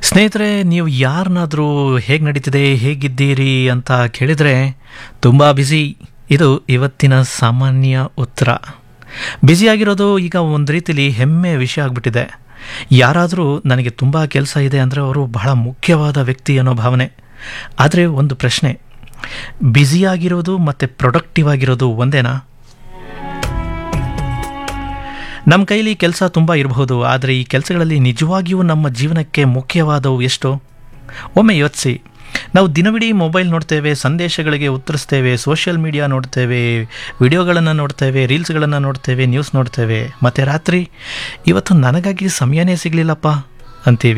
ಸ್ನೇಹಿತರೆ ನೀವು ಯಾರನ್ನಾದರೂ ಹೇಗೆ ನಡೀತಿದೆ ಹೇಗಿದ್ದೀರಿ ಅಂತ ಕೇಳಿದರೆ ತುಂಬ ಬ್ಯುಸಿ ಇದು ಇವತ್ತಿನ ಸಾಮಾನ್ಯ ಉತ್ತರ ಬ್ಯುಸಿಯಾಗಿರೋದು ಈಗ ಒಂದು ರೀತಿಲಿ ಹೆಮ್ಮೆಯ ವಿಷಯ ಆಗಿಬಿಟ್ಟಿದೆ ಯಾರಾದರೂ ನನಗೆ ತುಂಬ ಕೆಲಸ ಇದೆ ಅಂದರೆ ಅವರು ಬಹಳ ಮುಖ್ಯವಾದ ವ್ಯಕ್ತಿ ಅನ್ನೋ ಭಾವನೆ ಆದರೆ ಒಂದು ಪ್ರಶ್ನೆ ಬ್ಯುಸಿಯಾಗಿರೋದು ಮತ್ತು ಪ್ರೊಡಕ್ಟಿವ್ ಆಗಿರೋದು ಒಂದೇನಾ ನಮ್ಮ ಕೈಲಿ ಕೆಲಸ ತುಂಬ ಇರಬಹುದು ಆದರೆ ಈ ಕೆಲಸಗಳಲ್ಲಿ ನಿಜವಾಗಿಯೂ ನಮ್ಮ ಜೀವನಕ್ಕೆ ಮುಖ್ಯವಾದವು ಎಷ್ಟು ಒಮ್ಮೆ ಯೋಚಿಸಿ ನಾವು ದಿನವಿಡೀ ಮೊಬೈಲ್ ನೋಡ್ತೇವೆ ಸಂದೇಶಗಳಿಗೆ ಉತ್ತರಿಸ್ತೇವೆ ಸೋಷಿಯಲ್ ಮೀಡಿಯಾ ನೋಡ್ತೇವೆ ವಿಡಿಯೋಗಳನ್ನು ನೋಡ್ತೇವೆ ರೀಲ್ಸ್ಗಳನ್ನು ನೋಡ್ತೇವೆ ನ್ಯೂಸ್ ನೋಡ್ತೇವೆ ಮತ್ತು ರಾತ್ರಿ ಇವತ್ತು ನನಗಾಗಿ ಸಮಯನೇ ಸಿಗಲಿಲ್ಲಪ್ಪ ಅಂತೀವಿ